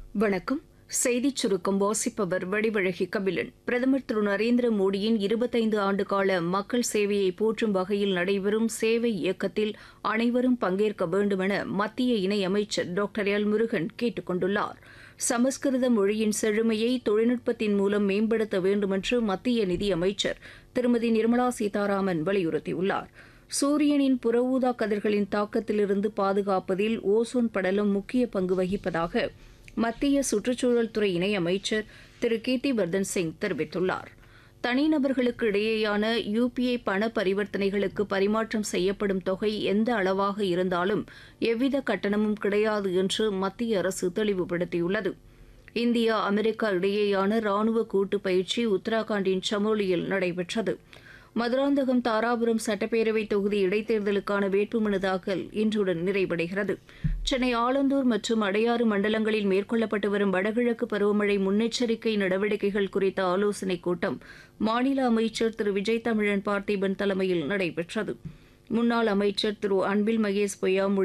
வணக்கம் செய்திச் சுருக்கம் வாசிப்பவர் வடிவழகி கபிலன் பிரதமர் திரு நரேந்திர மோடியின் இருபத்தைந்து ஆண்டுகால மக்கள் சேவையை போற்றும் வகையில் நடைபெறும் சேவை இயக்கத்தில் அனைவரும் பங்கேற்க வேண்டுமென மத்திய இணையமைச்சர் டாக்டர் எல் முருகன் கேட்டுக் கொண்டுள்ளார் சமஸ்கிருத மொழியின் செழுமையை தொழில்நுட்பத்தின் மூலம் மேம்படுத்த வேண்டுமென்று மத்திய நிதியமைச்சர் திருமதி நிர்மலா சீதாராமன் வலியுறுத்தியுள்ளார் சூரியனின் புறஊதா கதிர்களின் தாக்கத்திலிருந்து பாதுகாப்பதில் ஓசோன் படலம் முக்கிய பங்கு வகிப்பதாக மத்திய சுற்றுச்சூழல் துறை இணையமைச்சர் திரு கீர்த்திவர்தன் சிங் தெரிவித்துள்ளார் தனிநபர்களுக்கு இடையேயான யுபிஐ பண பரிவர்த்தனைகளுக்கு பரிமாற்றம் செய்யப்படும் தொகை எந்த அளவாக இருந்தாலும் எவ்வித கட்டணமும் கிடையாது என்று மத்திய அரசு தெளிவுபடுத்தியுள்ளது இந்தியா அமெரிக்கா இடையேயான ராணுவ கூட்டு பயிற்சி உத்தராகண்டின் சமோலியில் நடைபெற்றது மதுராந்தகம் தாராபுரம் சட்டப்பேரவை தொகுதி இடைத்தேர்தலுக்கான வேட்புமனு தாக்கல் இன்றுடன் நிறைவடைகிறது சென்னை ஆலந்தூர் மற்றும் அடையாறு மண்டலங்களில் மேற்கொள்ளப்பட்டு வரும் வடகிழக்கு பருவமழை முன்னெச்சரிக்கை நடவடிக்கைகள் குறித்த ஆலோசனைக் கூட்டம் மாநில அமைச்சர் திரு விஜய் தமிழன் பார்த்திபன் தலைமையில் நடைபெற்றது முன்னாள் அமைச்சர் திரு அன்பில் மகேஷ் பொய்யாமொழி